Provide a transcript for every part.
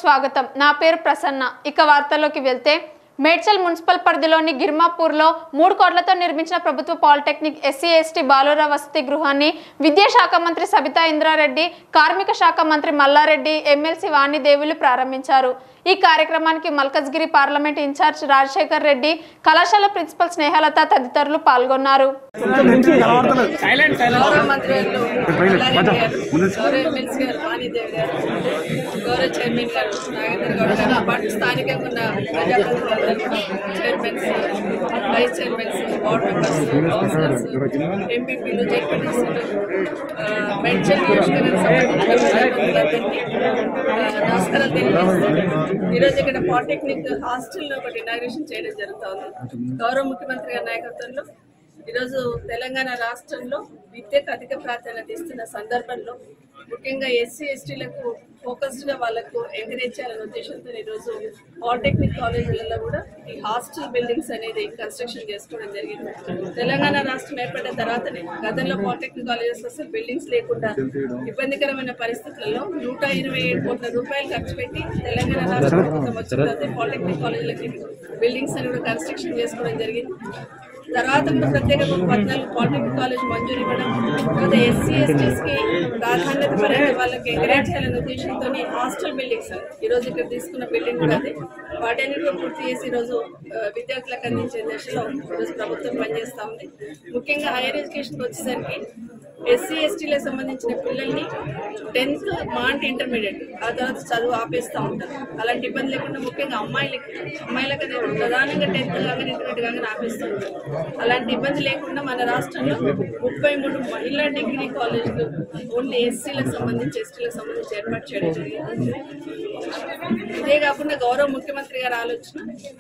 స్వాగతం నా పేరు ప్రసన్న ఇక వార్తల్లోకి వెళ్తే మేడ్చల్ మున్సిపల్ పరిధిలోని గిర్మాపూర్లో మూడు కోట్లతో నిర్మించిన ప్రభుత్వ పాలిటెక్నిక్ ఎస్సీ ఎస్టీ బాలుర వసతి గృహాన్ని విద్యాశాఖ మంత్రి సబితా ఇంద్రారెడ్డి కార్మిక శాఖ మంత్రి మల్లారెడ్డి ఎమ్మెల్సీ వాణిదేవులు ప్రారంభించారు ఈ కార్యక్రమానికి మల్కజ్గిరి పార్లమెంట్ ఇన్ఛార్జ్ రాజశేఖర్ రెడ్డి కళాశాల ప్రిన్సిపల్ స్నేహలత తదితరులు పాల్గొన్నారు గౌరవ మంత్రులు మల్లారెడ్డి గారు, గౌరవ ఎమ్మెల్సీ గారు వాణిదేవి గారు గౌరవ చైర్మన్ గారు నాగేంద్ర గౌడ్ గారు ఆ పాటు స్థానికంగా ఉన్న ప్రజాప్రతినిధులందరూ chairmans vice chairmans ward members councillors ఎంపీపీలు జెడ్పీటీసీలు మెడ్చల్ నియోజకవర్గానికి సంబంధించిన ప్రజాప్రతినిధులందరికీ ఆ, నమస్కారాలు తెలియజేస్తున్నాను ఈరోజు ఇక్కడ పాలిటెక్నిక్ హాస్టల్లో ఒకటి ఇనాగ్రేషన్ చేయడం జరుగుతోంది గౌరవ ముఖ్యమంత్రి గారి నాయకత్వంలో ఈరోజు తెలంగాణ రాష్ట్రంలో విద్యకు అధిక ప్రాధాన్యత ఇస్తున్న సందర్భంలో ముఖ్యంగా ఎస్సీ ఎస్టీలకు ఫోకస్డ్ గా వాళ్ళకు ఎంకరేజ్ చేయాలనే ఉద్దేశంతో ఈరోజు పాలిటెక్నిక్ కాలేజీలలో కూడా ఈ హాస్టల్ బిల్డింగ్స్ అనేది కన్స్ట్రక్షన్ చేసుకోవడం జరిగింది తెలంగాణ రాష్ట్రం ఏర్పడిన తర్వాతనే గతంలో పాలిటెక్నిక్ కాలేజెస్ అసలు బిల్డింగ్స్ లేకుండా ఇబ్బందికరమైన పరిస్థితులలో నూట ఇరవై ఏడు కోట్ల రూపాయలు ఖర్చు పెట్టి తెలంగాణ రాష్ట్ర ప్రభుత్వం వచ్చిన తర్వాత పాలిటెక్నిక్ కాలేజీలకి బిల్డింగ్స్ అని కూడా కన్స్ట్రక్షన్ చేసుకోవడం జరిగింది తర్వాత కూడా ప్రత్యేకంగా పద్నాలుగు పాలిటెక్నిక్ కాలేజ్ మంజూరు ఇవ్వడం తర్వాత ఎస్సీ ఎస్టీస్ కి ప్రాధాన్యత పరంగా వాళ్ళకి ఎంకరేజ్ చేయాలనే ఉద్దేశంతో హాస్టల్ బిల్డింగ్స్ ఈ రోజు ఇక్కడ తీసుకున్న బిల్డింగ్ కూడా అదే వాటిని కూడా పూర్తి చేసి ఈ రోజు ఆ, విద్యార్థులకు అందించే దశలో ఈరోజు ప్రభుత్వం పనిచేస్తా ఉంది ముఖ్యంగా హైయర్ ఎడ్యుకేషన్కి వచ్చేసరికి ఎస్సీ ఎస్టీలకు సంబంధించిన పిల్లల్ని టెన్త్ మాంట్ ఇంటర్మీడియట్ ఆ తర్వాత చదువు ఆపేస్తూ ఉంటారు అలాంటి ఇబ్బంది లేకుండా ముఖ్యంగా అమ్మాయిలకి అమ్మాయిలకు అనేది ప్రధానంగా టెన్త్ కాగానే ఇంటర్మీడియట్ కాగానే ఆపేస్తూ ఉంటారు అలాంటి ఇబ్బంది లేకుండా మన రాష్ట్రంలో ముప్పై మూడు మహిళా డిగ్రీ కాలేజీలు ఓన్లీ ఎస్సీలకు సంబంధించి ఎస్టీలకు సంబంధించి ఏర్పాటు చేయడం జరిగింది ఇదే కాకుండా గౌరవ ముఖ్యమంత్రి గారి ఆలోచన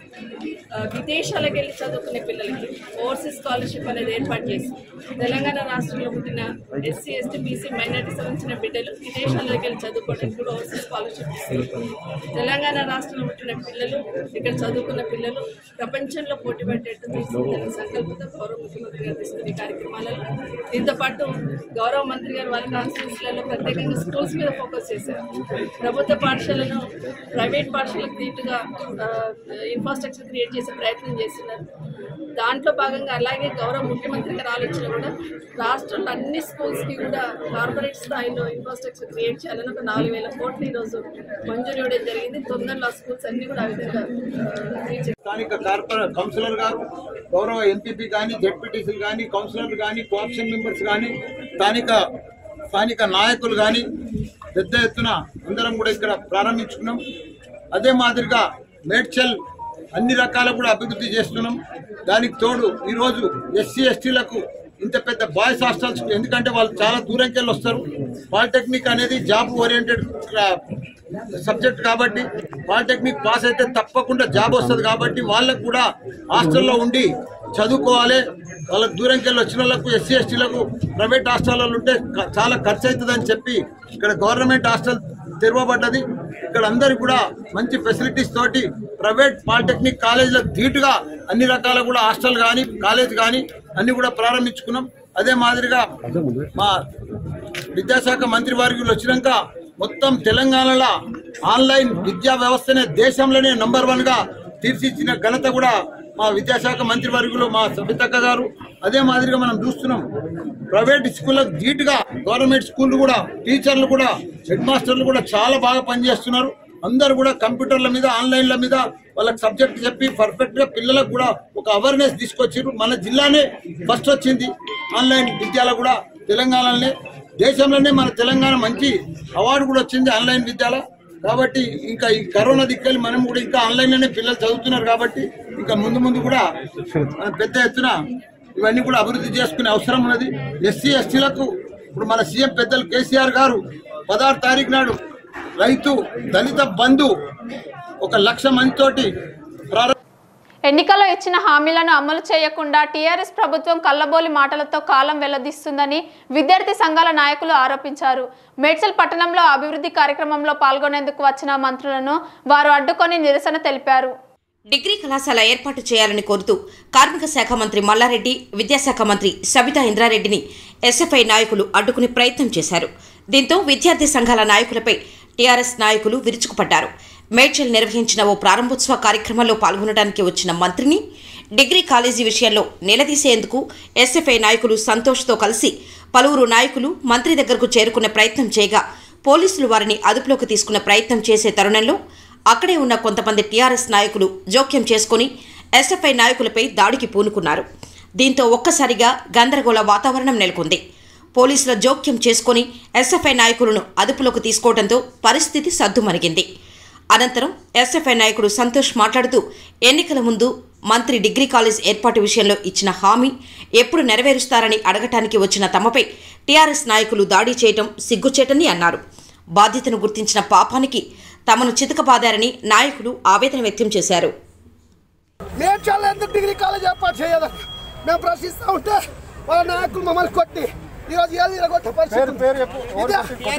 ఆ, విదేశాలకు వెళ్ళి చదువుకునే పిల్లలకి ఓవర్సీస్ స్కాలర్షిప్ అనేది ఏర్పాటు చేసి తెలంగాణ రాష్ట్రంలో పుట్టిన ఎస్సీ ఎస్టీ బీసీ మైనార్టీ సంబంధించిన బిడ్డలు విదేశాలకు వెళ్ళి చదువుకోవడానికి కూడా ఓవర్సీస్ స్కాలర్షిప్ ఇస్తారు తెలంగాణ రాష్ట్రంలో పుట్టిన పిల్లలు ఇక్కడ చదువుకున్న పిల్లలు ప్రపంచంలో పోటీ పడేట్టు తీసుకున్న సంకల్పంతో గౌరవ ముఖ్యమంత్రి గారు తీసుకున్న ఈ కార్యక్రమాలలో దీంతో పాటు గౌరవ మంత్రి గారు వాళ్ళ కాన్స్టిట్యూన్సీలలో ప్రత్యేకంగా స్కూల్స్ మీద ఫోకస్ చేశారు ప్రభుత్వ పాఠశాలను ప్రైవేట్ పాఠశాలకు దీటుగా ఇన్ఫ్రాస్ట్రక్చర్ క్రియేట్ చేసే ప్రయత్నం చేస్తున్నారు దాంట్లో భాగంగా అలాగే గౌరవ ముఖ్యమంత్రి గారి ఆలోచన కూడా రాష్ట్రంలో అన్ని స్కూల్స్ కి కూడా కార్పొరేట్ స్థాయిలో ఇన్ఫ్రాస్ట్రక్చర్ క్రియేట్ చేయాలని ఒక నాలుగు వేల కోట్లు ఈ రోజు మంజూరు ఇవ్వడం జరిగింది తొందరలో ఆ స్కూల్స్ అన్ని కూడా ఆ విధంగా ఆ, reach స్థానిక కార్పొరేట్ కౌన్సిలర్ గారు గౌరవ ఎంపీపీ కానీ జెడ్పీటీసీలు కానీ కౌన్సిలర్లు కానీ కోఆప్షన్ మెంబర్స్ కానీ స్థానిక స్థానిక నాయకులు కానీ పెద్ద ఎత్తున అందరం కూడా ఇక్కడ ప్రారంభించుకున్నాం అదే మాదిరిగా మేడ్చల్ అన్ని రకాల కూడా అభివృద్ధి చేస్తున్నాం దానికి తోడు ఈరోజు ఎస్సీ ఎస్టీలకు ఇంత పెద్ద బాయ్స్ హాస్టల్స్ ఎందుకంటే వాళ్ళు చాలా దూరంకి వెళ్ళి వస్తారు పాలిటెక్నిక్ అనేది జాబ్ ఓరియంటెడ్ సబ్జెక్ట్ కాబట్టి పాలిటెక్నిక్ పాస్ అయితే తప్పకుండా జాబ్ వస్తుంది కాబట్టి వాళ్ళకు కూడా హాస్టల్లో ఉండి చదువుకోవాలి వాళ్ళకి దూరంకి వెళ్ళి వచ్చిన వాళ్ళకు ఎస్సీ ఎస్టీలకు ప్రైవేట్ హాస్టల్లో ఉంటే క- చాలా ఖర్చు అవుతుందని చెప్పి ఇక్కడ గవర్నమెంట్ హాస్టల్ తెరవబడ్డది ఇక్కడ అందరికి కూడా మంచి ఫెసిలిటీస్ తోటి ప్రైవేట్ పాలిటెక్నిక్ కాలేజీలకు ధీటుగా అన్ని రకాల కూడా హాస్టల్ కానీ కాలేజ్ కానీ అన్ని కూడా ప్రారంభించుకున్నాం అదే మాదిరిగా మా విద్యాశాఖ మంత్రి వర్యులు వచ్చినాక మొత్తం తెలంగాణలో ఆన్లైన్ విద్యా వ్యవస్థనే దేశంలోనే నంబర్ వన్ గా తీర్చిచ్చిన ఘనత కూడా మా విద్యాశాఖ మంత్రి వర్గులు మా సబితక్క గారు అదే మాదిరిగా మనం చూస్తున్నాం ప్రైవేట్ స్కూళ్ళకు ధీటుగా గవర్నమెంట్ స్కూల్ కూడా టీచర్లు కూడా హెడ్ మాస్టర్లు కూడా చాలా బాగా పనిచేస్తున్నారు అందరు కూడా కంప్యూటర్ల మీద ఆన్లైన్ల మీద వాళ్ళకి సబ్జెక్ట్ చెప్పి పర్ఫెక్ట్ గా పిల్లలకు కూడా ఒక అవేర్నెస్ తీసుకొచ్చారు మన జిల్లానే ఫస్ట్ వచ్చింది ఆన్లైన్ విద్యలో కూడా తెలంగాణలోనే దేశంలోనే మన తెలంగాణ మంచి అవార్డు కూడా వచ్చింది ఆన్లైన్ విద్యలో కాబట్టి ఇంకా ఈ కరోనా దిక్కెళ్ళి మనం కూడా ఇంకా ఆన్లైన్ లోనే పిల్లలు చదువుతున్నారు కాబట్టి ఇంకా ముందు ముందు కూడా మనం పెద్ద ఎత్తున ఇవన్నీ కూడా అభివృద్ధి చేసుకునే అవసరం ఉన్నది ఎస్సీ ఎస్టీలకు ఇప్పుడు మన సీఎం పెద్దలు కేసీఆర్ గారు పదహారు తారీఖు నాడు రైతు దళిత బంధు ఒక లక్ష మందితోటి ప్రారంభ ఎన్నికల్లో ఇచ్చిన హామీలను అమలు చేయకుండా టీఆర్ఎస్ ప్రభుత్వం కల్లబోలి మాటలతో కాలం వెల్లదీస్తుందని విద్యార్థి సంఘాల నాయకులు ఆరోపించారు మేడ్చల్ పట్టణంలో అభివృద్ధి కార్యక్రమంలో పాల్గొనేందుకు వచ్చిన మంత్రులను వారు అడ్డుకొని నిరసన తెలిపారు డిగ్రీ కళాశాల ఏర్పాటు చేయాలని కోరుతూ కార్మిక శాఖ మంత్రి మల్లారెడ్డి విద్యాశాఖ మంత్రి సబితా ఇంద్రారెడ్డిని ఎస్ఎఫ్ఐ నాయకులు అడ్డుకునే ప్రయత్నం చేశారు దీంతో విద్యార్థి సంఘాల నాయకులపై టీఆర్ఎస్ నాయకులు విరుచుకుపడ్డారు మేడ్చల్ నిర్వహించిన ఓ ప్రారంభోత్సవ కార్యక్రమంలో పాల్గొనడానికి వచ్చిన మంత్రిని డిగ్రీ కాలేజీ విషయంలో నిలదీసేందుకు ఎస్ఎఫ్ఐ నాయకులు సంతోష్తో కలిసి పలువురు నాయకులు మంత్రి దగ్గరకు చేరుకునే ప్రయత్నం చేయగా పోలీసులు వారిని అదుపులోకి తీసుకునే ప్రయత్నం చేసే తరుణంలో అక్కడే ఉన్న కొంతమంది టీఆర్ఎస్ నాయకులు జోక్యం చేసుకుని ఎస్ఎఫ్ఐ నాయకులపై దాడికి పూనుకున్నారు దీంతో ఒక్కసారిగా గందరగోళ వాతావరణం నెలకొంది పోలీసుల జోక్యం చేసుకుని ఎస్ఎఫ్ఐ నాయకులను అదుపులోకి తీసుకోవడంతో పరిస్థితి సద్దుమణిగింది అనంతరం ఎస్ఎఫ్ఐ నాయకుడు సంతోష్ మాట్లాడుతూ ఎన్నికల ముందు మంత్రి డిగ్రీ కాలేజ్ ఏర్పాటు విషయంలో ఇచ్చిన హామీ ఎప్పుడు నెరవేరుస్తారని అడగటానికి వచ్చిన తమపై టీఆర్ఎస్ నాయకులు దాడి చేయటం సిగ్గుచేటని అన్నారు బాధ్యతను గుర్తించిన పాపానికి తమను చితకబాదారని నాయకులు ఆవేదన వ్యక్తం చేశారు మేడ్చల్ ఎందుకు డిగ్రీ కాలేజ్ ఏర్పాటు చేయదని మేము ప్రశ్నిస్తూ ఉంటే వాళ్ళ నాయకులు మమ్మల్ని కొట్టి ఈ రోజు ఏది ఇరగొట్టే పరిస్థితి ఉంది. ఇదే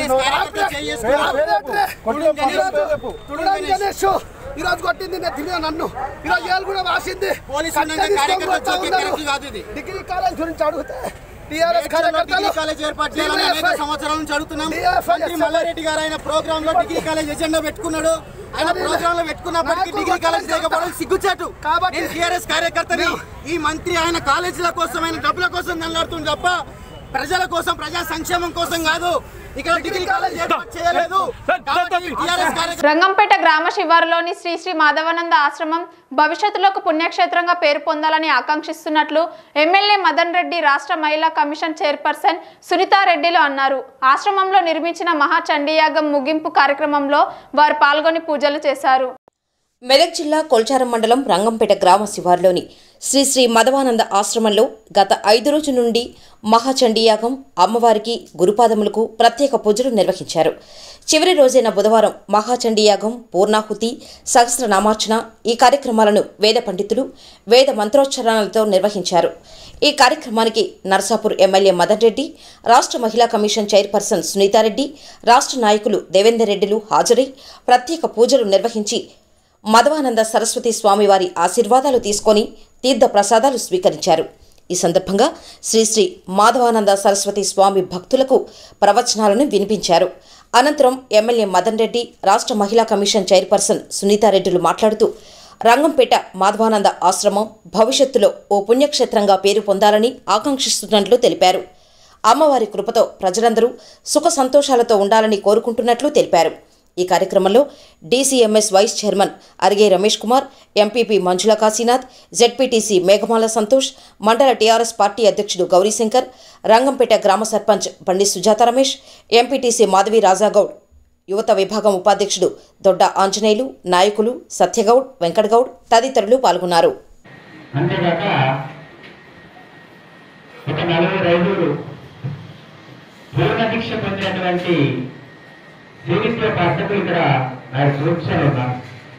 ఆపరేట్- ఆపరేటరే. ఈరోజు తుడుం గణేష్ ఈ రోజు కొట్టింది నెత్తి మీద నన్ను ఈ రోజు ఏళ్ళు కూడా వాసింది కట్టె తీసుకొని కొడతా ఉన్నారు. డిగ్రీ కాలేజ్ గురించి అడిగితే టీఆర్ఎస్ కార్యకర్తలు కాలేజ్ ఏర్పాటు చేయాలని అనేక DFI సంవత్సరాల నుంచి అడుగుతున్నాం DFI మంత్రి మల్లారెడ్డి గారు ఆయన ప్రోగ్రామ్ లో డిగ్రీ కాలేజ్ ఎజెండా పెట్టుకున్నాడు ఆయన ప్రోగ్రామ్ లో పెట్టుకున్నప్పటికీ నాకు డిగ్రీ కాలేజ్ ఒకటే లేకపోవడం సిగ్గుచాటు కాబట్టి- నేను టీఆర్ఎస్ కార్యకర్తని ఈ మంత్రి ఆయన కాలేజీల కోసం ఆయన డబ్బుల కోసం నల్లాడుతుంది తప్ప ప్రజల కోసం ప్రజా సంక్షేమం కోసం కాదు ఇక్కడ డిగ్రీ కాలేజ్ ఏర్పాటు చేయలేదు కాబట్టి టీఆర్ఎస్ కార్యకర్త రంగంపేట గ్రామ శివారులోని శ్రీ శ్రీ మాధవానంద ఆశ్రమం భవిష్యత్తులో ఒక పుణ్యక్షేత్రంగా పేరు పొందాలని ఆకాంక్షిస్తున్నట్లు ఎమ్మెల్యే మదన్ రెడ్డి రాష్ట్ర మహిళా కమిషన్ చైర్పర్సన్ సునీతారెడ్డిలు అన్నారు ఆశ్రమంలో నిర్మించిన మహాచండీయాగం ముగింపు కార్యక్రమంలో వారు పాల్గొని పూజలు చేశారు మెదక్ జిల్లా కొల్చారం మండలం రంగంపేట గ్రామ శివారులోని శ్రీ శ్రీ మధవానంద ఆశ్రమంలో గత ఐదు రోజుల నుండి మహాచండీయాగం అమ్మవారికి గురుపాదములకు ప్రత్యేక పూజలు నిర్వహించారు చివరి రోజైన బుధవారం మహాచండీయాగం పూర్ణాహుతి సహస్రనామార్చన ఈ కార్యక్రమాలను వేద పండితులు వేద మంత్రోచ్చారణలతో నిర్వహించారు ఈ కార్యక్రమానికి నర్సాపూర్ ఎమ్మెల్యే మదన్ రెడ్డి రాష్ట్ర మహిళా కమిషన్ చైర్పర్సన్ సునీతారెడ్డి రాష్ట్ర నాయకులు దేవేందర్ రెడ్డిలు హాజరై ప్రత్యేక పూజలు నిర్వహించి మధవానంద సరస్వతి స్వామివారి ఆశీర్వాదాలు తీసుకొని తీర్థ ప్రసాదాలు స్వీకరించారు ఈ సందర్భంగా శ్రీ శ్రీ మాధవానంద సరస్వతి స్వామి భక్తులకు ప్రవచనాలను వినిపించారు అనంతరం ఎమ్మెల్యే మదన్ రెడ్డి రాష్ట్ర మహిళా కమిషన్ చైర్పర్సన్ సునీతారెడ్డిలు మాట్లాడుతూ రంగంపేట మాధవానంద ఆశ్రమం భవిష్యత్తులో ఓ పుణ్యక్షేత్రంగా పేరు పొందాలని ఆకాంక్షిస్తున్నట్లు తెలిపారు అమ్మవారి కృపతో ప్రజలందరూ సుఖ సంతోషాలతో ఉండాలని కోరుకుంటున్నట్లు తెలిపారు ఈ కార్యక్రమంలో DCMS vice chairman Arige Ramesh Kumar MPP Manjula Kashinath ZPTC Meghamala Santosh మండల టీఆర్ఎస్ పార్టీ అధ్యక్షుడు గౌరీశంకర్ రంగంపేట గ్రామ సర్పంచ్ బండి సుజాత రమేష్ ఎంపీటీసీ మాధవి రాజాగౌడ్ యువత విభాగం ఉపాధ్యక్షుడు దొడ్డ ఆంజనేయులు నాయకులు సత్యగౌడ్ వెంకటగౌడ్ తదితరులు పాల్గొన్నారు అంతేకాక ఒక నలుగురు రైతులు పూర్ణ దీక్ష పొందినటువంటి జీవిత పద్ధతులు ఇక్కడ ఆయన సూచనలు ఉన్నారు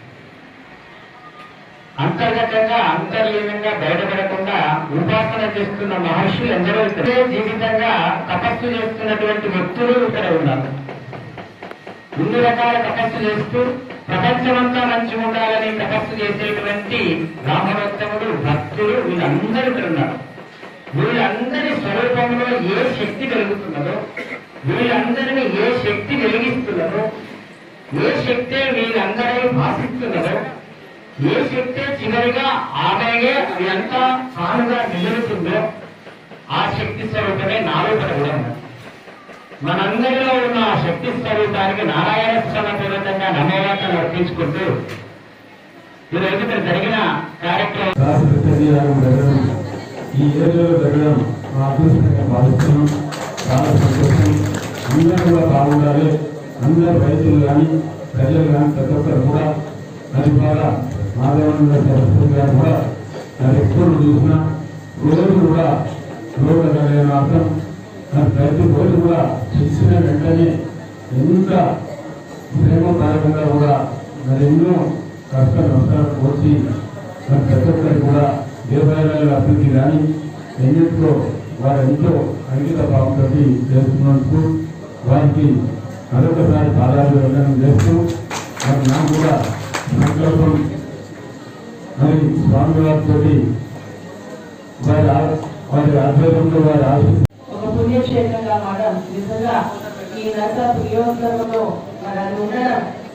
అంతర్గతంగా అంతర్లీనంగా బయటపడకుండా ఉపాసన చేస్తున్న మహర్షులు ఎందరో ఇక్కడ జీవితంగా తపస్సు చేస్తున్నటువంటి వ్యక్తులు ఇక్కడ ఉన్నారు ఇన్ని రకాల తపస్సు చేస్తూ ప్రపంచమంతా మంచి ఉండాలని తపస్సు చేసేటువంటి రామభక్తముడు భక్తులు వీళ్ళందరూ ఇక్కడ ఉన్నారు వీళ్ళందరి స్వరూపంలో ఏ శక్తి కలుగుతున్నదో వీళ్ళందరినీ ఏ శక్తి వెలిగిస్తున్నదో ఏ శక్తే వీళ్ళందరూ భాషిస్తున్నదో ఏ శక్తే చివరిగా ఆమెగే అదంతా తానుగా నిలుగుతుందో ఆ శక్తి స్వరూపమే నాలోపల కూడా ఉన్నది మనందరిలో ఉన్న ఆ శక్తి స్వరూపానికి నారాయణ పూర్వకంగా నమోవాకలు అర్పించుకుంటూ ఈరోజు ఇక్కడ జరిగిన కార్యక్రమం రాష్ట్రపతియాగం జరగడం ఈ ఏరియాలో జరగడం మా అదృష్టంగా భావిస్తున్నాం చాలా సంతోషం అందరూ కూడా బాగుండాలి అందరు రైతులు కానీ ప్రజలు కానీ ప్రతి ఒక్కరు కూడా అది ద్వారా మాధవానంద సరస్వతి గారు కూడా అది ఎప్పుడు చూసినా రోజు కూడా రోడ్ల కళ్యాణ అర్థం మరి ప్రతి రోజు కూడా తెలిసిన వెంటనే ఎంత ప్రేమకారకంగా కూడా మరి ఎన్నో కష్ట నష్టాలు కోర్చి మరి ప్రతి ఒక్కరికి కూడా దేవాలయాల అభివృద్ధి కానీ ఎన్నింటిలో వారు ఎంతో అంకిత భావంతో చేస్తున్నందుకు వారికి మరొకసారి పాదాలు వెళ్ళడం చేస్తూ మరి నాకు కూడా సంకల్పం మరి స్వామివారితో వారి ఆ- వారి ఆధ్వర్యంలో వారి ఆశ ఒక పుణ్యక్షేత్రంగా మారడం నిజంగా ఈ నరసాపు నియోజకవర్గంలో మరి అది ఉండడం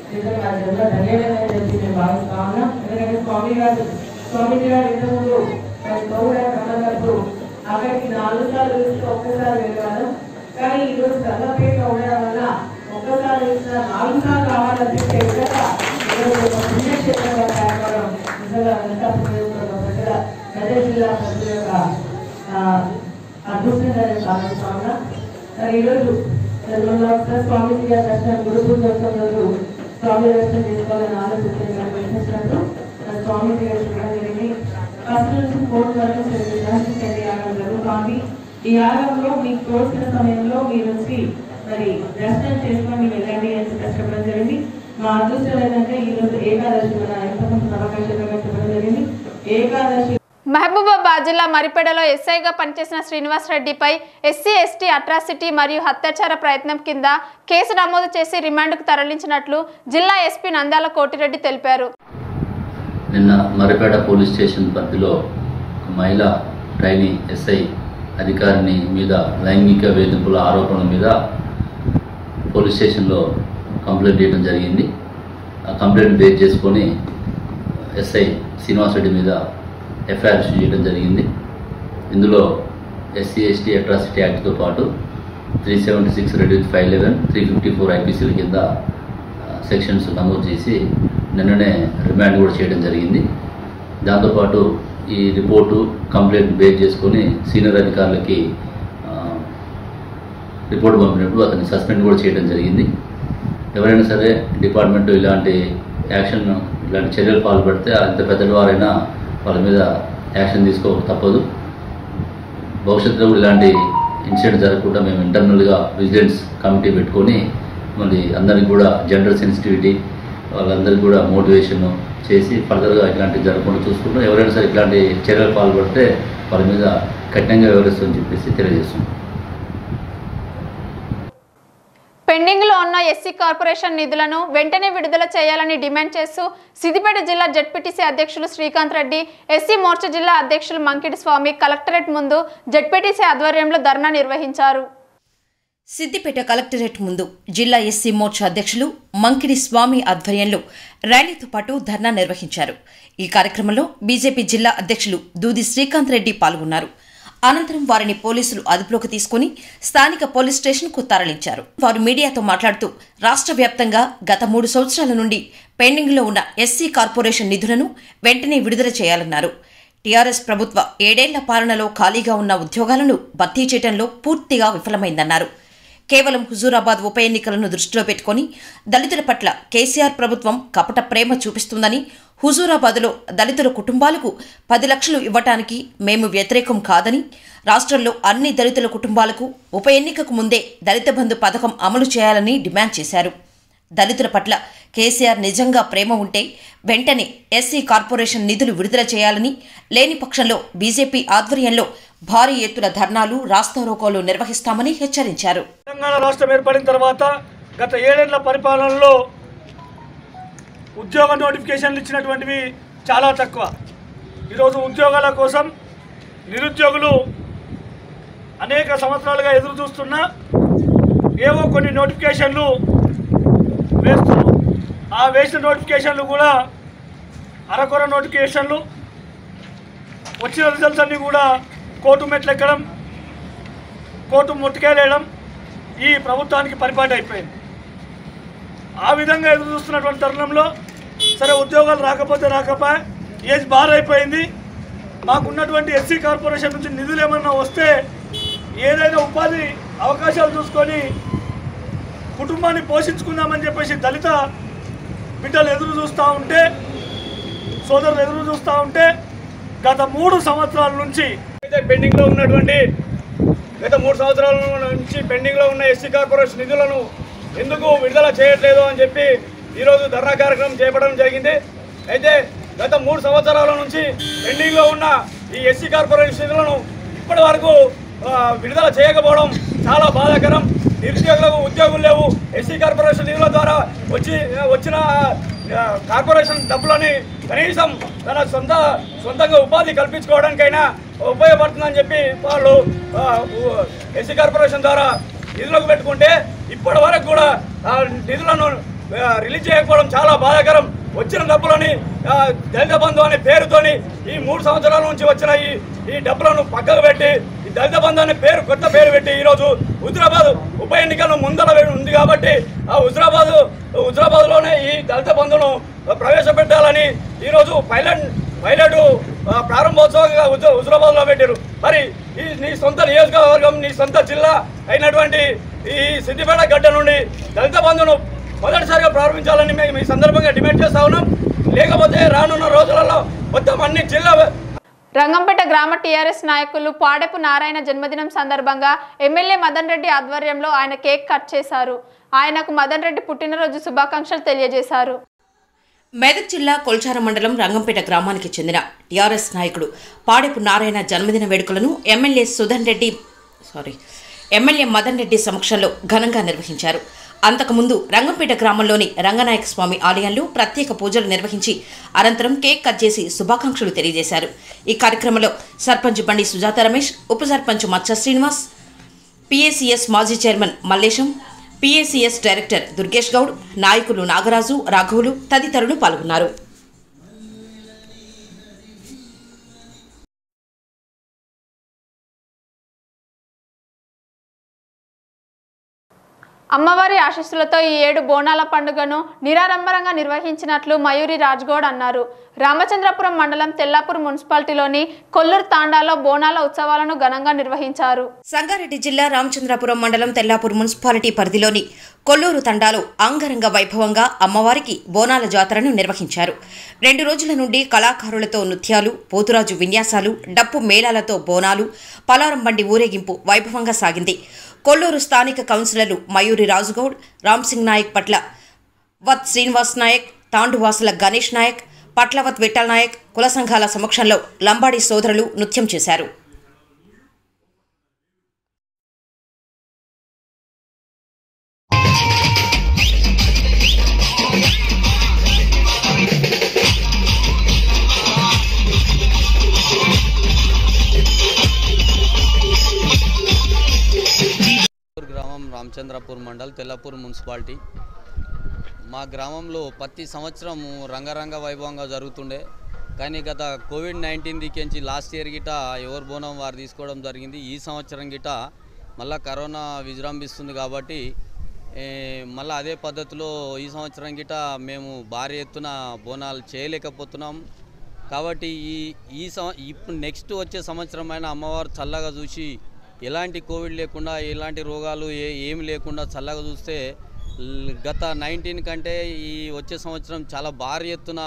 నిజంగా నా జన్మ ధన్యమైనదని చెప్పి నేను భావిస్తా ఉన్నా ఎందుకంటే స్వామి గారు స్వామిజీ గారు ఇంతకుముందు మరి పౌర కన్నప్పుడు అక్కడికి నాలుగు సార్లు చూసి ఒక్కసారి వెళ్ళేవాళ్ళం కానీ ఈరోజు చల్లపేట ఉండడం వల్ల ఒక్కసారి చూసిన నాలుగు సార్లు రావాలనిపించే విధంగా ఈరోజు ఒక పుణ్యక్షేత్రంగా తయారవడం నిజంగా వెంకటాపురం ప్రజల మెదక్ జిల్లా ప్రజల యొక్క ఆ, అదృష్టంగా నేను భావిస్తా ఉన్నా మరి ఈరోజు నిర్మలా స్వామిజీ గారి దర్శనం గురు పూజ రోజు స్వామి దర్శనం చేసుకోవాలని ఆలోచించి మేము వెళ్ళినప్పుడు మరి స్వామిజీ గారు చూడడం జరిగింది ఫస్ట్ నుంచి ఫోర్త్ వరకు రహస్యండి యాగం జరుగుతోంది ఈ యాగంలో మీకు తోచిన సమయంలో మీరు వచ్చి మరి దర్శనం చేసుకొని వెళ్ళండి అని చెప్పడం జరిగింది మా అదృష్టం ఏంటంటే ఈ రోజు ఏకాదశి మన ఎంతమంది అవకాశంగా చెప్పడం జరిగింది ఏకాదశి మహబూబాబాద్ జిల్లా మరిపేడలో ఎస్ఐగా పనిచేసిన శ్రీనివాస్ రెడ్డిపై ఎస్సీ ఎస్టీ అట్రాసిటీ మరియు హత్యాచార ప్రయత్నం కింద కేసు నమోదు చేసి రిమాండ్కు తరలించినట్లు జిల్లా ఎస్పీ నంద్యాల కోటిరెడ్డి తెలిపారు నిన్న మరిపేట పోలీస్ స్టేషన్ పరిధిలో ఒక మహిళ ట్రైనీ ఎస్ఐ అధికారిని మీద లైంగిక వేధింపుల ఆరోపణల మీద పోలీస్ స్టేషన్లో కంప్లైంట్ చేయడం జరిగింది ఆ కంప్లైంట్ బేస్ చేసుకొని ఎస్ఐ శ్రీనివాసరెడ్డి మీద ఎఫ్ఐఆర్ ఇష్యూ చేయడం జరిగింది ఇందులో ఎస్సీ ఎస్టీ అట్రాసిటీ యాక్ట్తో పాటు three seventy six read with five eleven three fifty four ఐపీసీల కింద ఆ, సెక్షన్స్ నమోదు చేసి నిన్ననే రిమాండ్ కూడా చేయడం జరిగింది దాంతోపాటు ఈ రిపోర్టు కంప్లైంట్ బేస్ చేసుకొని సీనియర్ అధికారులకి ఆ, రిపోర్ట్ పంపినప్పుడు అతన్ని సస్పెండ్ కూడా చేయడం జరిగింది ఎవరైనా సరే డిపార్ట్మెంట్ ఇలాంటి యాక్షన్ ఇలాంటి చర్యలు పాల్పడితే అంత పెద్దవారైనా వాళ్ళ మీద యాక్షన్ తీసుకో తప్పదు భవిష్యత్తులో కూడా ఇలాంటి ఇన్సిడెంట్ జరగకుండా మేము ఇంటర్నల్గా విజిలెన్స్ కమిటీ పెట్టుకొని మళ్ళీ అందరికి కూడా జెండర్ సెన్సిటివిటీ వాళ్ళందరికీ కూడా మోటివేషన్ చేసి ఫర్దర్గా ఇలాంటివి జరగకుండా చూసుకుంటాం ఎవరైనా సరే ఇలాంటి చర్యలు పాల్పడితే వాళ్ళ మీద కఠినంగా వ్యవహరిస్తుందని చెప్పేసి తెలియజేస్తున్నాం పెండింగ్ లో ఉన్న ఎస్సీ కార్పొరేషన్ నిధులను వెంటనే విడుదల చేయాలని డిమాండ్ చేస్తూ సిద్దిపేట జిల్లా జడ్పీటీసీ అధ్యక్షులు శ్రీకాంత్ రెడ్డి ఎస్సీ మోర్చా జిల్లా అధ్యక్షులు మంకిడి స్వామి కలెక్టరేట్ ముందు జడ్పీటీసీ ఆధ్వర్యంలో ధర్నా నిర్వహించారు సిద్దిపేట కలెక్టరేట్ ముందు జిల్లా ఎస్సీ మోర్చా అధ్యక్షులు మంకిడి స్వామి ఆధ్వర్యంలో ర్యాలీతో పాటు ధర్నా నిర్వహించారు ఈ కార్యక్రమంలో బీజేపీ జిల్లా అధ్యక్షులు దూది శ్రీకాంత్ రెడ్డి పాల్గొన్నారు అనంతరం వారిని పోలీసులు అదుపులోకి తీసుకుని స్థానిక పోలీస్ స్టేషన్కు తరలించారు వారు మీడియాతో మాట్లాడుతూ రాష్ట్ర వ్యాప్తంగా గత మూడు సంవత్సరాల నుండి పెండింగ్లో ఉన్న ఎస్సీ కార్పొరేషన్ నిధులను వెంటనే విడుదల చేయాలన్నారు టీఆర్ఎస్ ప్రభుత్వ ఏడేళ్ల పాలనలో ఖాళీగా ఉన్న ఉద్యోగాలను భర్తీ చేయడంలో పూర్తిగా విఫలమైందన్నారు కేవలం హుజూరాబాద్ ఉప ఎన్నికలను దృష్టిలో పెట్టుకుని దళితుల పట్ల కేసీఆర్ ప్రభుత్వం కపట ప్రేమ చూపిస్తుందని హుజూరాబాద్లో దళితుల కుటుంబాలకు పది లక్షలు ఇవ్వటానికి మేము వ్యతిరేకం కాదని రాష్ట్రంలో అన్ని దళితుల కుటుంబాలకు ఉప ఎన్నికకు ముందే దళిత బంధు పథకం అమలు చేయాలని డిమాండ్ చేశారు దళితుల పట్ల కేసీఆర్ నిజంగా ప్రేమ ఉంటే వెంటనే ఎస్సీ కార్పొరేషన్ నిధులు విడుదల చేయాలని లేని పక్షంలో బీజేపీ ఆధ్వర్యంలో భారీ ఎత్తున ధర్నాలు రాస్తారోకోలు నిర్వహిస్తామని హెచ్చరించారు తెలంగాణ రాష్ట్రం ఏర్పడిన తర్వాత గత ఏడేళ్ల పరిపాలనలో ఉద్యోగ నోటిఫికేషన్లు ఇచ్చినటువంటివి చాలా తక్కువ ఈరోజు ఉద్యోగాల కోసం నిరుద్యోగులు అనేక సంవత్సరాలుగా ఎదురు చూస్తున్నా ఏవో కొన్ని నోటిఫికేషన్లు వేస్తున్నాం ఆ వేసిన నోటిఫికేషన్లు కూడా అరకొర నోటిఫికేషన్లు వచ్చిన రిజల్ట్స్ అన్నీ కూడా కోర్టు మెట్లు ఎక్కడం కోర్టు ముట్టుకేలేయడం ఈ ప్రభుత్వానికి పరిపాటి అయిపోయింది ఆ విధంగా ఎదురు చూస్తున్నటువంటి తరుణంలో సరే ఉద్యోగాలు రాకపోతే రాకపోయా ఏజ్ బార్ అయిపోయింది మాకున్నటువంటి ఎస్సీ కార్పొరేషన్ నుంచి నిధులు ఏమన్నా వస్తే ఏదైనా ఉపాధి అవకాశాలు చూసుకొని కుటుంబాన్ని పోషించుకుందామని చెప్పేసి దళిత బిడ్డలు ఎదురు చూస్తూ ఉంటే సోదరులు ఎదురు చూస్తూ ఉంటే గత మూడు సంవత్సరాల నుంచి అయితే పెండింగ్లో ఉన్నటువంటి గత మూడు సంవత్సరాల నుంచి పెండింగ్లో ఉన్న ఎస్సీ కార్పొరేషన్ నిధులను ఎందుకు విడుదల చేయట్లేదు అని చెప్పి ఈరోజు ధర్నా కార్యక్రమం చేపట్టడం జరిగింది అయితే గత మూడు సంవత్సరాల నుంచి పెండింగ్లో ఉన్న ఈ ఎస్సీ కార్పొరేషన్ నిధులను ఇప్పటి వరకు ఆ, విడుదల చేయకపోవడం చాలా బాధాకరం నిరుద్యోగులకు ఉద్యోగులు లేవు ఎస్సీ కార్పొరేషన్ నిధుల ద్వారా వచ్చి వచ్చిన ఆ, కార్పొరేషన్ డబ్బులని కనీసం తన సొంత సొంతంగా ఉపాధి కల్పించుకోవడానికైనా ఉపయోగపడుతుందని చెప్పి వాళ్ళు ఆ, ఎస్సీ కార్పొరేషన్ ద్వారా నిధులకు పెట్టుకుంటే ఇప్పటి వరకు కూడా ఆ నిధులను ఆ, రిలీజ్ చేయకపోవడం చాలా బాధాకరం వచ్చిన డబ్బులని ఆ, దళిత బంధు అనే పేరుతోని ఈ మూడు సంవత్సరాల నుంచి వచ్చిన ఈ ఈ డబ్బులను పక్కకు పెట్టి ఈ దళిత బంధు అనే పేరు కొత్త పేరు పెట్టి ఈరోజు హుజరాబాద్ ఉప ఎన్నికలు ముందర ఉంది కాబట్టి ఆ హుజరాబాద్ హుజరాబాద్లోనే ఈ దళిత బంధును ప్రవేశపెట్టాలని ఈరోజు పైలట్ పైలట్ ఆ, ప్రారంభోత్సవంగా హుజ- హుజరాబాద్లో పెట్టారు మరి ఈ నీ సొంత నియోజకవర్గం నీ సొంత జిల్లా అయినటువంటి ఈ సిద్దిపేట గడ్డ నుండి దళిత బంధును మొదటిసారిగా ప్రారంభించాలని మేము ఈ సందర్భంగా డిమాండ్ చేస్తా ఉన్నాం లేకపోతే రానున్న రోజులలో మొత్తం అన్ని జిల్లా రంగంపేట గ్రామ టీఆర్ఎస్ నాయకులు పాడెపు నారాయణ జన్మదినం సందర్భంగా ఎమ్మెల్యే మదన్ రెడ్డి ఆధ్వర్యంలో ఆయన కేక్ కట్ చేశారు ఆయనకు మదన్ రెడ్డి పుట్టినరోజు శుభాకాంక్షలు తెలియజేశారు మెదక్ జిల్లా కొల్చార మండలం రంగంపేట గ్రామానికి చెందిన టీఆర్ఎస్ నాయకుడు పాడెపు నారాయణ జన్మదిన వేడుకలను MLA Sudhan Reddy sorry MLA Madan Reddy సమక్షంలో ఘనంగా నిర్వహించారు అంతకుముందు రంగంపేట గ్రామంలోని రంగనాయక స్వామి ఆలయంలో ప్రత్యేక పూజలు నిర్వహించి అనంతరం కేక్ కట్ చేసి శుభాకాంక్షలు తెలియజేశారు ఈ కార్యక్రమంలో సర్పంచ్ బండి సుజాత రమేష్ ఉప సర్పంచ్ మచ్చ శ్రీనివాస్ పిఏసిఎస్ మాజీ chairman Mallesham PACS director Durgesh Goud నాయకులు నాగరాజు రాఘవులు తదితరులు పాల్గొన్నారు అమ్మవారి ఆశీస్సులతో ఈ ఏడు బోనాల పండుగను నిరాడంబరంగా నిర్వహించినట్లు మయూరి రాజ్గౌడ్ అన్నారు రామచంద్రపురం మండలం తెల్లాపూర్ మున్సిపాలిటీలోని కొల్లూరు తాండాలో బోనాల ఉత్సవాలను ఘనంగా నిర్వహించారు సంగారెడ్డి జిల్లా రామచంద్రాపురం మండలం తెల్లాపూర్ మున్సిపాలిటీ పరిధిలోని కొల్లూరు తండాలో అంగరంగ వైభవంగా అమ్మవారికి బోనాల జాతరను నిర్వహించారు రెండు రోజుల నుండి కళాకారులతో నృత్యాలు పోతురాజు విన్యాసాలు డప్పు మేళాలతో బోనాలు పలారం బండి ఊరేగింపు వైభవంగా సాగింది కొల్లూరు స్థానిక కౌన్సిలర్లు మయూరి రాజుగౌడ్ రామ్సింగ్ నాయక్ పట్ల వత్ శ్రీనివాస్ నాయక్ తాండువాసుల గణేష్ నాయక్ పట్లవత్ విఠల్ నాయక్ కుల సంఘాల సమక్షంలో లంబాడి సోదరులు నృత్యం చేశారు గ్రామం రామచంద్రపూర్ మండల్ తెల్లపూర్ మున్సిపాలిటీ మా గ్రామంలో ప్రతి సంవత్సరం రంగరంగ వైభవంగా జరుగుతుండే కానీ గత కోవిడ్ నైన్టీన్ దిక్కించి లాస్ట్ ఇయర్ గిట ఎవరు బోనం వారు తీసుకోవడం జరిగింది ఈ సంవత్సరం గిట మళ్ళా కరోనా విజృంభిస్తుంది కాబట్టి ఏ, మళ్ళా అదే పద్ధతిలో ఈ సంవత్సరం గిట మేము భారీ ఎత్తున బోనాలు చేయలేకపోతున్నాం కాబట్టి ఈ ఈ సం ఇప్పుడు నెక్స్ట్ వచ్చే సంవత్సరం అయినా అమ్మవారు చల్లగా చూసి ఎలాంటి కోవిడ్ లేకుండా ఎలాంటి రోగాలు ఏ ఏమి లేకుండా చల్లగా చూస్తే ల్- గత నైన్టీన్ కంటే ఈ వచ్చే సంవత్సరం చాలా భారీ ఎత్తున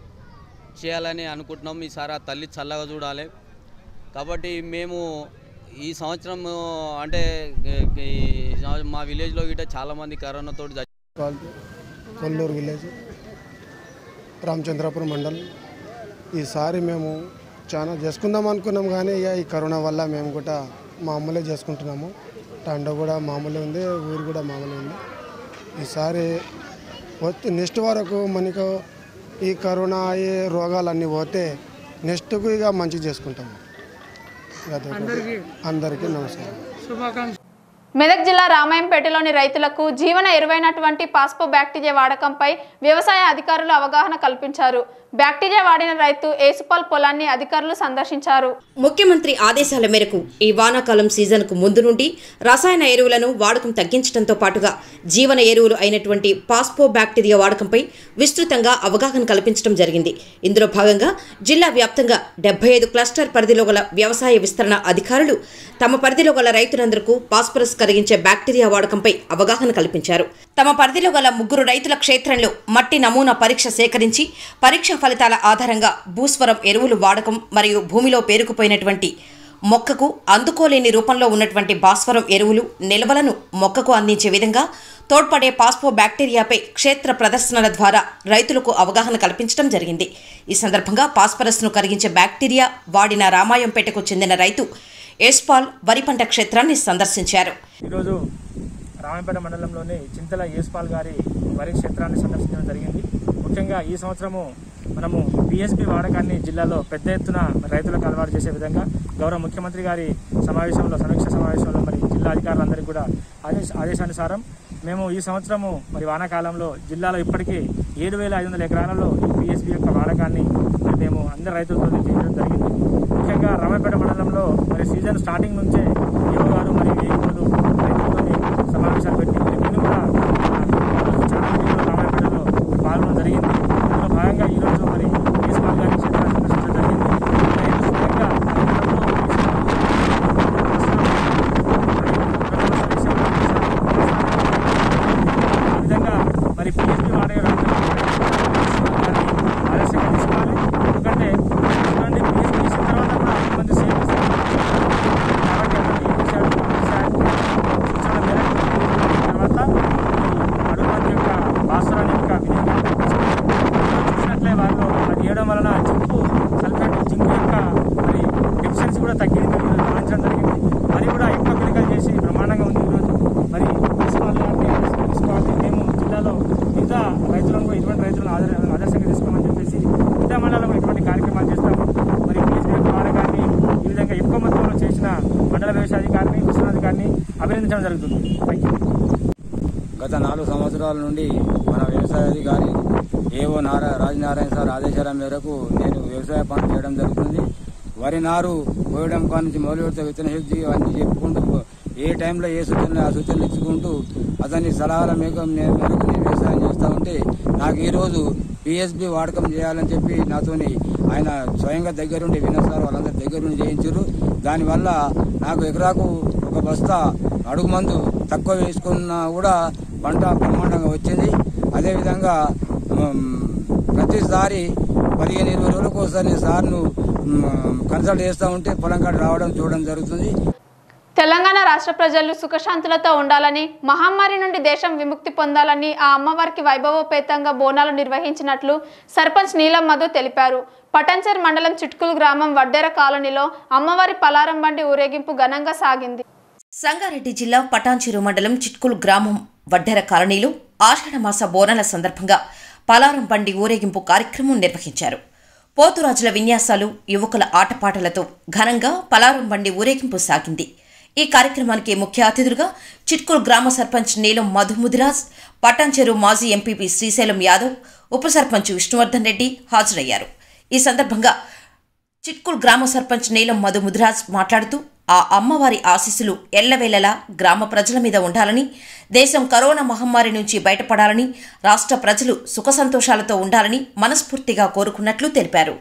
చేయాలని అనుకుంటున్నాం ఈసారి ఆ తల్లి చల్లగా చూడాలి కాబట్టి మేము ఈ సంవత్సరం అంటే ఈ సంవ- మా విలేజ్లో గిట్ట చాలామంది కరోనాతో చచ్చి కొల్లూరు విలేజ్ రామచంద్రాపురం మండల్ ఈసారి మేము చాలా చేసుకుందాం అనుకున్నాం కానీ ఇక ఈ కరోనా వల్ల మేము కూడా మామూలే చేసుకుంటున్నాము తండ కూడా మామూలే ఉంది ఊరు కూడా మామూలే ఉంది ఈసారి వచ్చి నెక్స్ట్ వరకు మనకు ఈ కరోనా ఈ రోగాలన్నీ పోతే నెక్స్ట్కు ఇక మంచిగా చేసుకుంటాము అదే అందరికీ నమస్కారం మెదక్ జిల్లా రామాయంపేటలోని రైతులకు జీవన ఎరువైనటువంటి పాస్పో బ్యాక్టీరియా వాడకంపై వ్యవసాయ అధికారులు అవగాహన కల్పించారు బ్యాక్టీరియా వాడిన రైతు ఏసుపాల్ పొలాన్ని అధికారులు సందర్శించారు ముఖ్యమంత్రి ఆదేశాల మేరకు ఈ వానాకాలం సీజన్కు ముందు నుండి రసాయన ఎరువులను వాడకం తగ్గించడంతో పాటుగా జీవన ఎరువులు అయినటువంటి పాస్పో బ్యాక్టీరియా వాడకంపై విస్తృతంగా అవగాహన కల్పించడం జరిగింది ఇందులో భాగంగా జిల్లా వ్యాప్తంగా డెబ్బై ఐదు క్లస్టర్ పరిధిలో గల వ్యవసాయ విస్తరణ అధికారులు తమ పరిధిలో గల రైతులందరకు పాస్పరస్ కరిగించే బ్యాక్టీరియా వాడకంపై అవగాహన కల్పించారు తమ పరిధిలో గల ముగ్గురు రైతుల క్షేత్రంలో మట్టి నమూనా పరీక్ష సేకరించి పరీక్ష ఫలితాల ఆధారంగా భూస్వరం ఎరువులు వాడకం మరియు భూమిలో పేరుకుపోయినటువంటి మొక్కకు అందుకోలేని రూపంలో ఉన్నటువంటి భాస్వరం ఎరువులు నిల్వలను మొక్కకు అందించే విధంగా తోడ్పడే పాస్పో బ్యాక్టీరియాపై క్షేత్ర ప్రదర్శనల ద్వారా రైతులకు అవగాహన కల్పించడం జరిగింది ఈ సందర్భంగా పాస్పరస్ను కరిగించే బ్యాక్టీరియా వాడిన రామాయంపేటకు చెందిన రైతు ఏస్పాల్ వరి పంట క్షేత్రాన్ని సందర్శించారు ఈరోజు రామాయపేట మండలంలోని చింతల యేస్పాల్ గారి వరి క్షేత్రాన్ని సందర్శించడం జరిగింది ముఖ్యంగా ఈ సంవత్సరము మనము పిఎస్పి వాడకాన్ని జిల్లాలో పెద్ద ఎత్తున రైతులకు అలవాటు చేసే విధంగా గౌరవ ముఖ్యమంత్రి గారి సమావేశంలో సమీక్ష సమావేశంలో మరి జిల్లా అధికారులందరికీ కూడా ఆదేశ ఆదేశానుసారం మేము ఈ సంవత్సరము మరి వానాకాలంలో జిల్లాలో ఇప్పటికీ ఏడు వేల ఐదు వందల ఎకరాలలో ఈ పిఎస్బి యొక్క వాడకాన్ని మరి మేము అందరి రైతులతో చేయడం జరిగింది ముఖ్యంగా రామపేట మండలంలో మరి సీజన్ స్టార్టింగ్ నుంచే ఏవో గారు మరి వేయుకోలు రైతులతో సమావేశాలు పెట్టి మరి నేను కూడా ఆ రోజు చాలా మీటింగ్లో రామాయపేటలో పాల్గొనడం జరిగింది అందులో భాగంగా ఈరోజు మరి కేసీఆర్ గారి క్షేత్రాన్ని సందర్శించడం జరిగింది రైతు స్వయంగా ఆ విధంగా మరి పిఎస్పీ వాడే ఆలస్యంగా తీసుకోవాలి ఎందుకంటే చూడండి పిఎస్పీ తీసిన తర్వాత కూడా మంది సేవ కాబట్టి అలాంటి విషయాలు సూచన మేరకు తర్వాత అడుగుమంది యొక్క భాస్వరాన్ని యొక్క వినియోగాన్ని చూసినట్లే వాళ్ళు అది చేయడం వలన జింకు సల్ఫేట్ జింకు యొక్క మరి డెఫిషియన్సీ కూడా తగ్గింది ఈరోజు గమనించడం జరిగింది మరి కూడా ఎక్కువ పిలికలు చేసి బ్రహ్మాండంగా ఉంది ఈరోజు మరి తీసుకోవాలి అంటే ఆదర్శంగా తీసుకోవాలి మేము జిల్లాలో మిగతా రైతులను కూడా ఇటువంటి రైతులను ఆదర్ ఆదర్శంగా తీసుకోమని చెప్పేసి మిగతా మండలంలో ఇటువంటి కార్యక్రమాలు చేస్తాము మరి పిఎస్పీ యొక్క వాడకాన్ని ఈ విధంగా ఎక్కువ మొత్తంలో చేసిన మండల వ్యవసాయాధికారిని విశ్వనాధికారిని అభినందించడం జరుగుతుంది థ్యాంక్ యూ గత నాలుగు సంవత్సరాల నుండి మన వ్యవసాయ అధికారి ఏవో నారా రాజనారాయణ సార్ ఆదేశాల మేరకు నేను వ్యవసాయ పనులు చేయడం జరుగుతుంది వరి నారు పోయడం కాడ నుంచి మొదలు పెడితే విత్తన శుద్ధి అన్ని చెప్పుకుంటూ ఏ టైంలో ఏ సూచనలు ఆ సూచనలు ఇచ్చుకుంటూ అతని సలహాల మేరకు నేను మేరకు నేను వ్యవసాయం చేస్తూ ఉంటే నాకు ఈరోజు పిఎస్బి వాడకం చేయాలని చెప్పి నాతోని ఆయన స్వయంగా దగ్గరుండి వినోద్ సార్ వాళ్ళందరి దగ్గరుండి చేయించారు దానివల్ల నాకు ఎకరాకు ఒక బస్తా అడుగు మందు తక్కువ వేసుకున్నా కూడా పంట బ్రహ్మాండంగా వచ్చింది అదేవిధంగా ఉమ్, ప్రతిసారి పదిహేను ఇరవై రోజులకు ఒకసారి నేను సార్ను ఉమ్, కన్సల్ట్ చేస్తూ ఉంటే పొలం కాడ రావడం చూడడం జరుగుతుంది తెలంగాణ రాష్ట్ర ప్రజలు సుఖశాంతులతో ఉండాలని మహమ్మారి నుండి దేశం విముక్తి పొందాలని ఆ అమ్మవారికి వైభవోపేతంగా బోనాలు నిర్వహించినట్లు సర్పంచ్ నీలం మధు తెలిపారు పటంచర్ మండలం చిట్కులు గ్రామం వడ్డెర కాలనీలో అమ్మవారి పలారం బండి ఊరేగింపు ఘనంగా సాగింది సంగారెడ్డి జిల్లా పటాన్చెరు మండలం చిట్కులు గ్రామం వడ్డెర కాలనీలో ఆషాఢమాస బోనాల సందర్భంగా పలారం బండి ఊరేగింపు కార్యక్రమం నిర్వహించారు పోతురాజుల విన్యాసాలు యువకుల ఆటపాటలతో ఘనంగా పలారం బండి ఊరేగింపు సాగింది ఈ కార్యక్రమానికి ముఖ్య అతిథులుగా చిట్కులు గ్రామ సర్పంచ్ నీలం మధుముదిరాజ్ పటాన్చెరు మాజీ ఎంపీపీ శ్రీశైలం యాదవ్ ఉప సర్పంచ్ విష్ణువర్ధన్ రెడ్డి హాజరయ్యారు ఈ సందర్భంగా చిట్కుల్ గ్రామ సర్పంచ్ నీలం మధు ముదిరాజ్ మాట్లాడుతూ ఆ అమ్మవారి ఆశీస్సులు ఎల్లవేళలా గ్రామ ప్రజల మీద ఉండాలని దేశం కరోనా మహమ్మారి నుంచి బయటపడాలని రాష్ట్ర ప్రజలు సుఖ సంతోషాలతో ఉండాలని మనస్ఫూర్తిగా కోరుకున్నట్లు తెలిపారు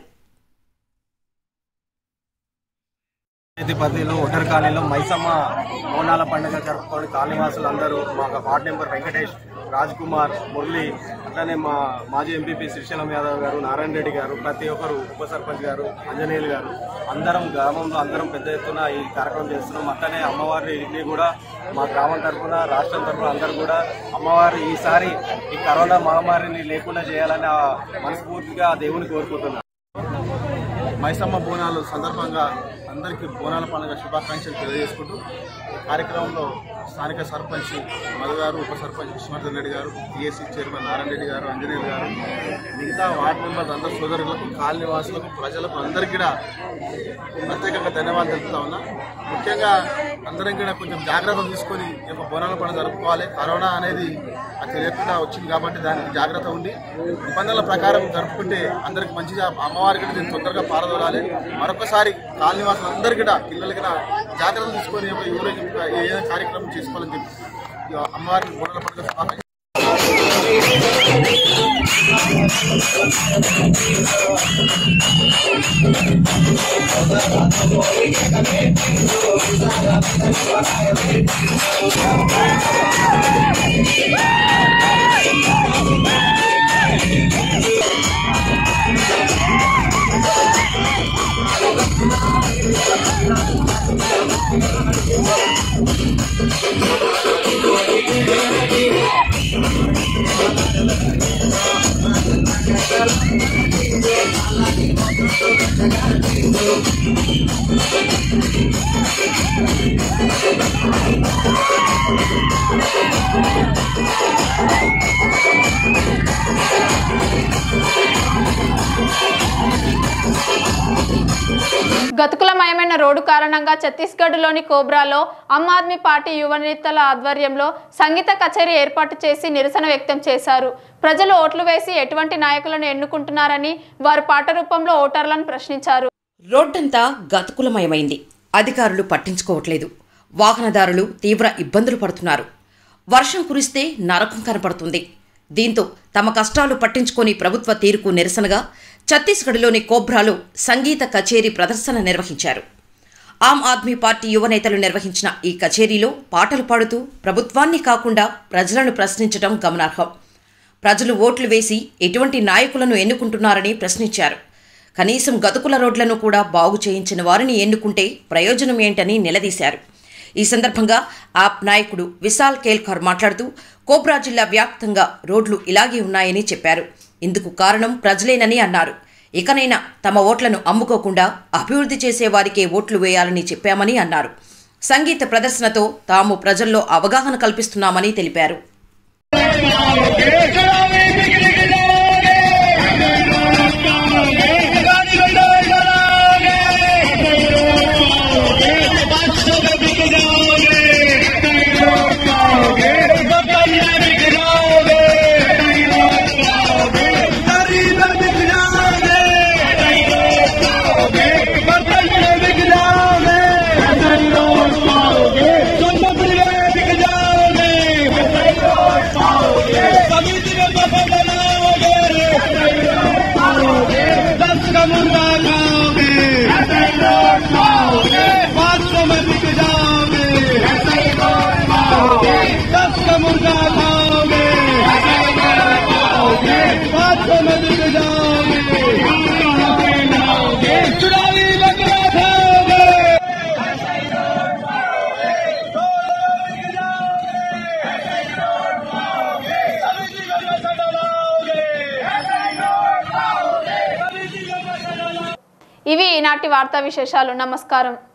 చేతిపతిలో ఒటర్ కాలనీలో మైసమ్మ బోనాల పండుగ జరుపుకొని కాలనీవాసులు అందరూ మా వార్డ్ నెంబర్ వెంకటేష్ రాజ్ కుమార్ మురళి అట్లనే మా మాజీ ఎంపీపీ శ్రీశైలం యాదవ్ గారు నారాయణ రెడ్డి గారు ప్రతి ఒక్కరు ఉప సర్పంచ్ గారు అంజనేయులు గారు అందరం గ్రామంలో అందరం పెద్ద ఎత్తున ఈ కార్యక్రమం చేస్తున్నాం అట్లనే అమ్మవారిని కూడా మా గ్రామం తరఫున రాష్ట్రం తరఫున అందరూ కూడా అమ్మవారు ఈసారి ఈ కరోనా మహమ్మారిని లేకుండా చేయాలని ఆ మనస్ఫూర్తిగా ఆ దేవుని కోరుకుంటున్నాను మైసమ్మ బోనాలు సందర్భంగా అందరికీ బోనాల పండుగ శుభాకాంక్షలు తెలియజేసుకుంటూ ఈ కార్యక్రమంలో స్థానిక సర్పంచ్ మధు గారు ఉప సర్పంచ్ విష్ణువర్ధన్ రెడ్డి గారు టీఎస్సీ చైర్మన్ నారాయణ రెడ్డి గారు అంజనేయులు గారు మిగతా వార్డు మెంబర్స్ అందరు సోదరులకు కాలనీ వాసులకు ప్రజలకు అందరికీ కూడా ప్రత్యేకంగా ధన్యవాదాలు తెలుపుతా ఉన్నా ముఖ్యంగా అందరం కూడా కొంచెం జాగ్రత్త తీసుకొని ఈ యొక్క బోనాల పండుగ జరుపుకోవాలి కరోనా అనేది అది తెలియకుండా వచ్చింది కాబట్టి దానికి జాగ్రత్త ఉండి నిబంధనల ప్రకారం జరుపుకుంటే అందరికి మంచిగా అమ్మవారికి దీన్ని తొందరగా పారదోలాలి మరొకసారి కాలనీ వాసులు అందరికీ కూడా పిల్లలకి కూడా జాగ్రత్త తీసుకొని ఈ యొక్క ఊరేగింపు ఏదైనా కార్యక్రమం చేసుకోవాలని చెప్పి ఈ అమ్మవారికి బోనాల పండుగ శుభాకాంక్షలు గతుకులమయమైన రోడ్డు కారణంగా ఛత్తీస్గఢ్లోని కోబ్రాలో ఆమ్ ఆద్మీ పార్టీ యువ నేతల ఆధ్వర్యంలో సంగీత కచేరీ ఏర్పాటు చేసి నిరసన వ్యక్తం చేశారు ప్రజలు ఓట్లు వేసి ఎటువంటి నాయకులను ఎన్నుకుంటున్నారని వారు పాట రూపంలో ఓటర్లను ప్రశ్నించారు రోడ్డంతా గతుకులమయమైంది అధికారులు పట్టించుకోవట్లేదు వాహనదారులు తీవ్ర ఇబ్బందులు పడుతున్నారు వర్షం కురిస్తే నరకం కనపడుతుంది దీంతో తమ కష్టాలు పట్టించుకొని ప్రభుత్వ తీరుకు నిరసనగా ఛత్తీస్గఢ్లోని కోబ్రాలో సంగీత కచేరీ ప్రదర్శన నిర్వహించారు ఆమ్ ఆద్మీ పార్టీ యువ నేతలు నిర్వహించిన ఈ కచేరీలో పాటలు పాడుతూ ప్రభుత్వాన్ని కాకుండా ప్రజలను ప్రశ్నించడం గమనార్హం ప్రజలు ఓట్లు వేసి ఎటువంటి నాయకులను ఎన్నుకుంటున్నారని ప్రశ్నించారు కనీసం గతుకుల రోడ్లను కూడా బాగు చేయించిన వారిని ఎన్నుకుంటే ప్రయోజనం ఏంటని నిలదీశారు ఈ సందర్భంగా ఆప్ నాయకుడు విశాల్ కేల్కర్ మాట్లాడుతూ కోబ్రా జిల్లా వ్యాప్తంగా రోడ్లు ఇలాగే ఉన్నాయని చెప్పారు ఇందుకు కారణం ప్రజలేనని అన్నారు ఇకనైనా తమ ఓట్లను అమ్ముకోకుండా అభివృద్ధి చేసే వారికే ఓట్లు వేయాలని చెప్పామని అన్నారు సంగీత ప్రదర్శనతో తాము ప్రజల్లో అవగాహన కల్పిస్తున్నామని తెలిపారు ఇవి ఈనాటి వార్తా విశేషాలు నమస్కారం